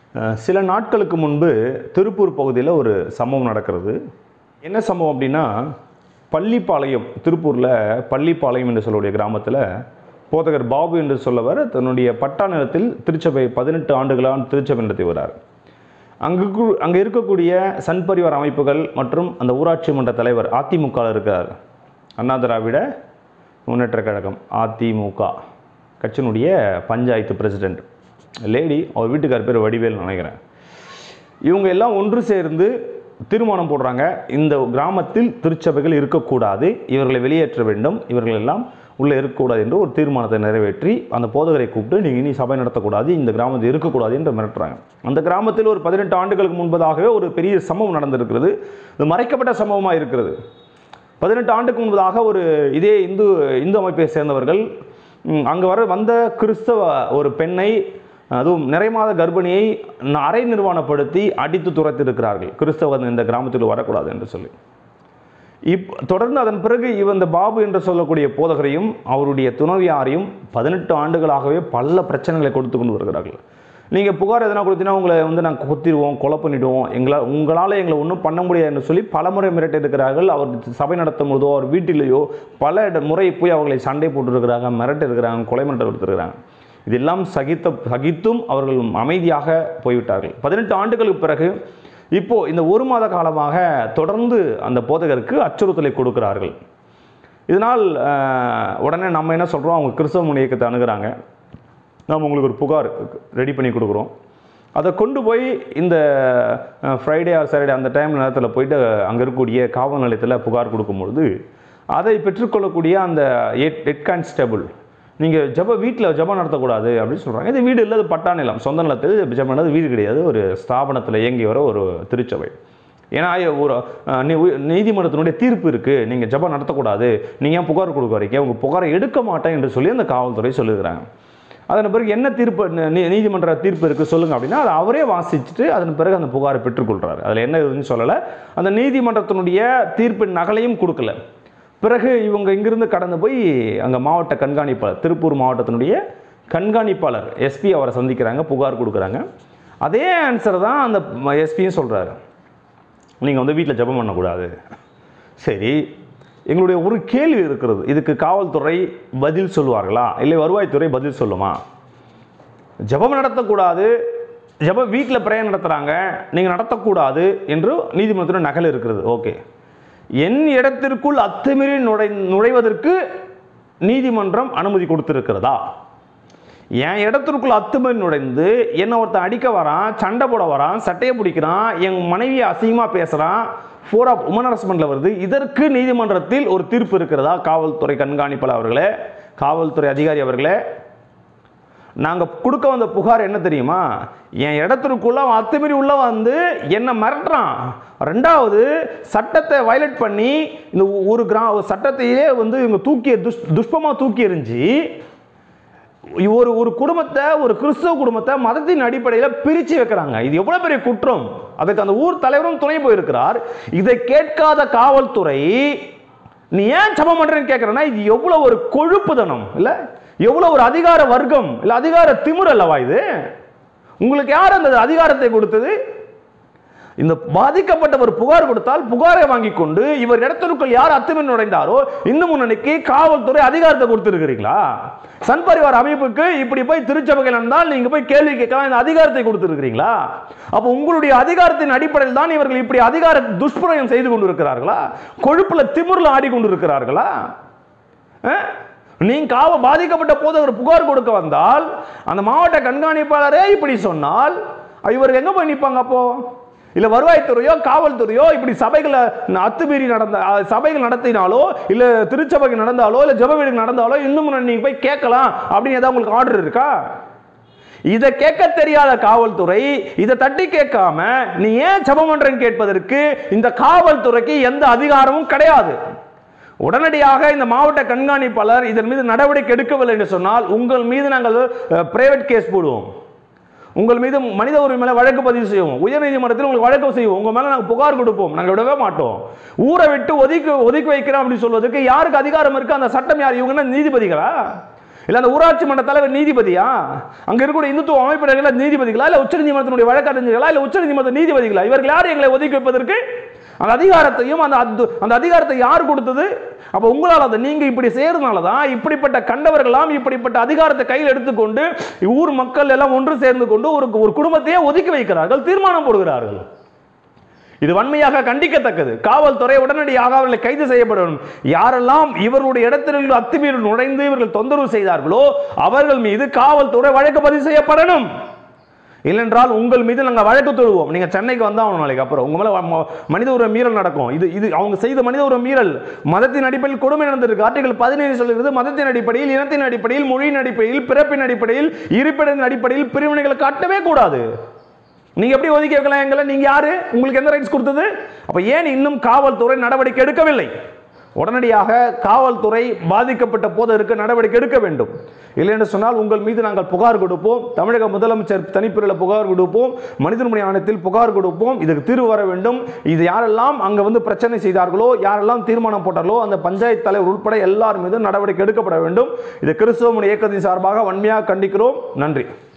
அஹ், சில நாட்களுக்கு முன்பு திருப்பூர் பகுதியில் ஒரு சம்பவம் நடக்கிறது என்ன சம்பவம் அப்படின்னா பள்ளிப்பாளையம் திருப்பூரில் பள்ளிப்பாளையம் என்று சொல்லக்கூடிய கிராமத்தில் போதகர் பாபு என்று சொல்லவர் தன்னுடைய பட்டா நிலத்தில் திருச்சபை பதினெட்டு ஆண்டுகளாக திருச்சபை நடத்தி வரார் அங்கு கு- அங்கே இருக்கக்கூடிய சன் பரிவார் அமைப்புகள் மற்றும் அந்த ஊராட்சி மன்ற தலைவர் அதிமுக இருக்கிறார் அண்ணா திராவிட முன்னேற்ற கழகம் அதிமுக கட்சியினுடைய பஞ்சாயத்து பிரசிடென்ட் லேடி அவர் வீட்டுக்கார் பேர் வடிவேல் நினைக்கிறேன் இவங்க எல்லாம் ஒன்று சேர்ந்து தீர்மானம் போடுறாங்க இந்த கிராமத்தில் திருச்சபைகள் இருக்கக்கூடாது இவர்களை வெளியேற்ற வேண்டும் இவர்கள் எல்லாம் உள்ளே இருக்கக்கூடாது என்று ஒரு தீர்மானத்தை நிறைவேற்றி அந்த போதகரை கூப்பிட்டு நீங்கள் இனி சபை நடத்தக்கூடாது இந்த கிராமத்தில் இருக்கக்கூடாது என்று மிரட்டுறாங்க அந்த கிராமத்தில் ஒரு பதினெட்டு ஆண்டுகளுக்கு முன்பதாகவே ஒரு பெரிய சம்பவம் நடந்திருக்கிறது இது மறைக்கப்பட்ட சம்பவமாக இருக்கிறது பதினெட்டு ஆண்டுக்கு முன்பதாக ஒரு இதே இந்து இந்து அமைப்பை சேர்ந்தவர்கள் ம், அங்கு வர வந்த கிறிஸ்தவ ஒரு பெண்ணை அதுவும் நிறைமாத கர்ப்பிணியை ந- அரை நிர்வாணப்படுத்தி அடித்து துரத்திருக்கிறார்கள் கிறிஸ்தவர்கள் இந்த கிராமத்தில் வரக்கூடாது என்று சொல்லி இப் தொடர்ந்து அதன் பிறகு இவன் இந்த பாபு என்று சொல்லக்கூடிய போதகரையும் அவருடைய துணைவியாரையும் பதினெட்டு ஆண்டுகளாகவே பல பிரச்சனைகளை கொடுத்து கொண்டு வருகிறார்கள் நீங்கள் புகார் எதனா கொடுத்தீங்கன்னா உங்களை வந்து நாங்கள் கொத்திடுவோம் கொலை பண்ணிடுவோம் எங்களால் உங்களால் எங்களை ஒன்றும் பண்ண முடியாது என்று சொல்லி பலமுறை மிரட்டி இருக்கிறார்கள் அவர் சபை நடத்தும் பொழுதோ அவர் வீட்டிலேயோ பல இட- முறை போய் அவர்களை சண்டை போட்டுருக்கிறாங்க மிரட்டி இருக்கிறாங்க கொலை மிரட்டல் கொடுத்துருக்கிறாங்க இதெல்லாம் சகித்த சகித்தும் அவர்கள் அமைதியாக போய்விட்டார்கள் பதினெட்டு ஆண்டுகளுக்கு பிறகு இப்போ இந்த ஒரு மாத காலமாக தொடர்ந்து அந்த போதகருக்கு அச்சுறுத்தலை கொடுக்கிறார்கள் இதனால் அஹ், உடனே நம்ம என்ன சொல்கிறோம் அவங்க கிறிஸ்தவ முன் இயக்கத்தை அணுகுறாங்க நாம் உங்களுக்கு ஒரு புகார் ரெடி பண்ணி கொடுக்குறோம் அதை கொண்டு போய் இந்த ஃப்ரைடே ஆர் சாட்டர்டே அந்த டைம் நேரத்தில் போயிட்டு அங்கே இருக்கக்கூடிய காவல் நிலையத்தில் புகார் கொடுக்கும்பொழுது அதை பெற்றுக்கொள்ளக்கூடிய அந்த ஹெட் ஹெட் கான்ஸ்டபிள் நீங்கள் ஜப வீட்டில் ஜபம் நடத்தக்கூடாது அப்படின்னு சொல்கிறாங்க இது வீடு இல்லை அது பட்டா நிலம் சொந்த நிலத்தில் ஜபம் நடந்தது வீடு கிடையாது ஒரு ஸ்தாபனத்தில் இயங்கி வர ஒரு திருச்சபை ஏன்னா ஐய- ஒரு அஹ், நீ- உய- நீதிமன்றத்தினுடைய தீர்ப்பு இருக்குது நீங்கள் ஜபம் நடத்தக்கூடாது நீங்கள் ஏன் புகார் கொடுக்க வரீங்க உங்கள் புகாரை எடுக்க மாட்டேன் என்று சொல்லி அந்த காவல்துறை சொல்லுகிறாங்க அதன் பிறகு என்ன தீர்ப்பு நீ- நீதிமன்ற தீர்ப்பு இருக்குது சொல்லுங்க அப்படின்னா அதை அவரே வாசிச்சுட்டு அதன் பிறகு அந்த புகாரை பெற்றுக்கொள்கிறார் அதில் என்ன இருக்குதுன்னு சொல்லலை அந்த நீதிமன்றத்தினுடைய தீர்ப்பின் நகலையும் கொடுக்கல பிறகு இவங்க இங்கிருந்து கடந்து போய் அங்கே மாவட்ட கண்காணிப்பாளர் திருப்பூர் மாவட்டத்தினுடைய கண்காணிப்பாளர் எஸ்பி அவரை சந்திக்கிறாங்க புகார் கொடுக்குறாங்க அதே ஆன்சர் தான் அந்த எஸ்பியும் சொல்கிறாரு நீங்கள் வந்து வீட்டில் ஜெபம் பண்ணக்கூடாது சரி எங்களுடைய ஒரு கேள்வி இருக்கிறது இதுக்கு காவல்துறை பதில் சொல்லுவார்களா இல்லை வருவாய்த்துறை பதில் சொல்லுமா ஜெபம் நடத்தக்கூடாது ஜெபம் வீட்டில் பிரேயர் நடத்துகிறாங்க நீங்கள் நடத்தக்கூடாது என்று நீதிமன்றத்தில் நகல் இருக்கிறது ஓகே என் இடத்திற்குள் அத்துமீறி நுழை நுழைவதற்கு நீதிமன்றம் அனுமதி கொடுத்திருக்கிறதா என் இடத்திற்குள் அத்துமீறி நுழைந்து என்னை ஒருத்தன் அடிக்க வரான் சண்டை போட வரான் சட்டையை பிடிக்கிறான் என் மனைவியை அசிங்கமாக பேசுகிறான் ஃபோர் ஆஃப் உமன் ஹரஸ்மெண்ட்டில் வருது இதற்கு நீதிமன்றத்தில் ஒரு தீர்ப்பு இருக்கிறதா காவல்துறை கண்காணிப்பாளர் அவர்களே காவல்துறை அதிகாரி அவர்களே நாங்கள் கொடுக்க வந்த புகார் என்ன தெரியுமா என் இடத்திற்குள்ள அவன் அத்துமீறி உள்ள வந்து என்னை மிரட்டுறான் ரெண்டாவது சட்டத்தை வயலேட் பண்ணி இந்த ஒரு கிரா சட்டத்தையே வந்து இவங்க தூக்கி துஷ் துஷ்பமாக தூக்கி எறிஞ்சு ஒரு ஒரு குடும்பத்தை ஒரு கிறிஸ்தவ குடும்பத்தை மதத்தின் அடிப்படையில் பிரித்து வைக்கிறாங்க இது எவ்வளோ பெரிய குற்றம் அதுக்கு அந்த ஊர் தலைவரும் துணை போயிருக்கிறார் இதை கேட்காத காவல்துறை நீ ஏன் சபம் பண்றேன்னு கேட்குறேன்னா இது எவ்வளோ ஒரு கொழுப்புதனம் இல்லை எவ்வளோ ஒரு அதிகார வர்க்கம் இல்லை அதிகார திமிர் அல்லவா இது உங்களுக்கு யார் அந்த அதிகாரத்தை கொடுத்தது இந்த பாதிக்கப்பட்டவர் புகார் கொடுத்தால் புகாரை வாங்கி கொண்டு இவர் இடத்திற்குள் யார் அத்துமீறி நுழைந்தாரோ இந்து முன்னணிக்கு காவல்துறை அதிகாரத்தை கொடுத்துருக்கிறீங்களா சன் பரிவார் அமைப்புக்கு இப்படி போய் திருச்சபைகள் நடந்தால் நீங்க போய் கேள்வி கேட்கலாம் இந்த அதிகாரத்தை கொடுத்துருக்கிறீங்களா அப்போ உங்களுடைய அதிகாரத்தின் அடிப்படையில் தான் இவர்கள் இப்படி அதிகார துஷ்பிரயோகம் செய்து கொண்டிருக்கிறார்களா கொழுப்புல திமிர்ல ஆடிக்கொண்டிருக்கிறார்களா அஹ்? நீங்க காவ பாதிக்கப்பட்ட போது ஒரு புகார் கொடுக்க வந்தால் அந்த மாவட்ட கண்காணிப்பாளரே இப்படி சொன்னால் இவருக்கு எங்க போய் நிற்பாங்க அப்போ இல்ல வருவாய்த்துறையோ காவல்துறையோ இப்படி சபைகளை அத்துமீறி நடந்த அஹ், சபைகள் நடத்தினாலோ இல்ல திருச்சபைகள் நடந்தாலோ இல்ல ஜெப வீடுகள் நடந்தாலோ இன்னும் நீங்க போய் கேட்கலாம் அப்படின்னு ஏதாவது உங்களுக்கு ஆர்டர் இருக்கா இதை கேட்க தெரியாத காவல்துறை இதை தட்டி கேட்காம நீ ஏன் ஜெபம் பண்றேன்னு கேட்பதற்கு இந்த காவல்துறைக்கு எந்த அதிகாரமும் கிடையாது உடனடியாக இந்த மாவட்ட கண்காணிப்பாளர் இதன் மீது நடவடிக்கை எடுக்கவில்லை என்று சொன்னால் உங்கள் மீது நாங்கள் பிரைவேட் கேஸ் போடுவோம் உங்கள் மீது மனித உரிமை மேல வழக்கு பதிவு செய்வோம் உயர்நீதிமன்றத்தில் உங்களுக்கு வழக்கு செய்வோம் உங்க மேல நாங்கள் புகார் கொடுப்போம் நாங்கள் விடவே மாட்டோம் ஊரை விட்டு ஒதுக்கி ஒதுக்கி வைக்கிறோம் அப்படின்னு சொல்வதற்கு யாருக்கு அதிகாரம் இருக்கு அந்த சட்டம் யார் இவங்க என்ன நீதிபதிகளா இல்ல அந்த ஊராட்சி மன்ற தலைவர் நீதிபதியா அங்க இருக்கக்கூடிய இந்துத்துவ அமைப்பினர்கள் நீதிபதிகளா இல்ல உச்சநீதிமன்றத்தினுடைய வழக்கறிஞர்களா இல்ல உச்சநீதிமன்ற நீதிபதிகளா இவர்கள் யார் எங்களை ஒதுக்கி வைப்பதற்கு அந்த அதிகாரத்தையும் அந்த அத்து- அந்த அதிகாரத்தை யார் கொடுத்தது அப்ப உங்களால அதை நீங்க இப்படி செய்யறதுனால தான் இப்படிப்பட்ட கண்டவர்களாம் இப்படிப்பட்ட அதிகாரத்தை கையில் எடுத்துக்கொண்டு ஊர் மக்கள் எல்லாம் ஒன்று சேர்ந்து கொண்டு ஒரு ஒரு குடும்பத்தையே ஒதுக்கி வைக்கிறார்கள் தீர்மானம் போடுகிறார்கள் இது வன்மையாக கண்டிக்கத்தக்கது காவல்துறை உடனடியாக அவர்களை கைது செய்யப்பட வேண்டும் யாரெல்லாம் இவர்களுடைய இடத்தில் அத்துமீறி நுழைந்து இவர்கள் தொந்தரவு செய்தார்களோ அவர்கள் மீது காவல்துறை வழக்கு பதிவு செய்யப்படணும் இல்லைன்றால் உங்கள் மீது நாங்கள் வழக்கு தொடுவோம் நீங்க சென்னைக்கு வந்தா ஆகணும் நாளைக்கு அப்புறம் உங்க மேல ம- மனித உரிமை மீறல் நடக்கும் இது இது அவங்க செய்த மனித உரிமை மீறல் மதத்தின் அடிப்படையில் கொடுமை நடந்திருக்கு ஆர்டிகல் பதினேழு சொல்லுகிறது மதத்தின் அடிப்படையில் இனத்தின் அடிப்படையில் மொழியின் அடிப்படையில் பிறப்பின் அடிப்படையில் இருப்பிடத்தின் அடிப்படையில் பிரிவினைகளை காட்டவே கூடாது நீங்க எப்படி ஒதுக்கி வைக்கலாம் எங்களை நீங்க யாரு உங்களுக்கு எந்த ரைட்ஸ் கொடுத்தது அப்ப ஏன் இன்னும் காவல்துறை நடவடிக்கை எடுக்கவில்லை உடனடியாக காவல்துறை பாதிக்கப்பட்ட போதற்கு நடவடிக்கை எடுக்க வேண்டும் இல்லை என்று சொன்னால் உங்கள் மீது நாங்கள் புகார் கொடுப்போம் தமிழக முதலமைச்சர் தனிப்பிரிவில் புகார் கொடுப்போம் மனிதனுடைய ஆணையத்தில் புகார் கொடுப்போம் இதுக்கு தீர்வு வர வேண்டும் இது யாரெல்லாம் அங்க வந்து பிரச்சனை செய்தார்களோ யாரெல்லாம் தீர்மானம் போட்டார்களோ அந்த பஞ்சாயத்து தலைவர் உட்பட எல்லார் மீதும் நடவடிக்கை எடுக்கப்பட வேண்டும் இது கிறிஸ்தவ இயக்கத்தின் சார்பாக வன்மையாக கண்டிக்கிறோம் நன்றி